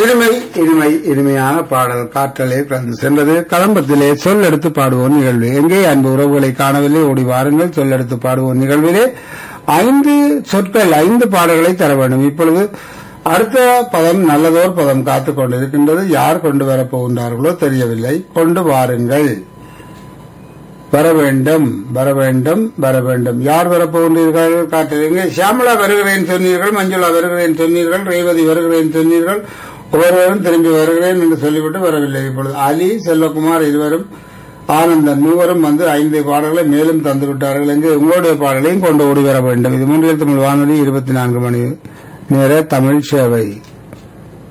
இனிமை இனிமை இனிமையான பாடல் காற்றலே கலந்து சென்றது கலம்பத்திலே சொல் எடுத்து பாடுவோம் நிகழ்வு எங்கே அன்பு உறவுகளை காணவில்லை ஓடி வாருங்கள் சொல் எடுத்து பாடுவோம் நிகழ்விலே ஐந்து சொற்கள் ஐந்து பாடல்களை தர வேண்டும் இப்பொழுது அடுத்த பதம் நல்லதோர் பதம் காத்துக் கொண்டிருக்கின்றது யார் கொண்டு வரப் போகின்றார்களோ தெரியவில்லை கொண்டு வாருங்கள் வர வேண்டும் வர வேண்டும் வர வேண்டும் யார் வரப்போகின்றீர்கள் காட்டுறீங்க சியாமலா வருகிறேன் சொன்னீர்கள் மஞ்சுளா வருகிறேன் சொன்னீர்கள் ரேவதி வருகிறேன் சொன்னீர்கள் ஒவ்வொருவரும் திரும்பி வருகிறேன் என்று சொல்லிவிட்டு வரவில்லை இப்பொழுது அலி செல்வகுமார் இருவரும் ஆனந்தன் மூவரும் வந்து ஐந்து பாடல்களை மேலும் தந்து விட்டார்கள் எங்கே உங்களுடைய பாடலையும் கொண்டு ஓடி வர வேண்டும் இது மூன்றில் தமிழ் வானொலி இருபத்தி நான்கு மணி நேர தமிழ் சேவை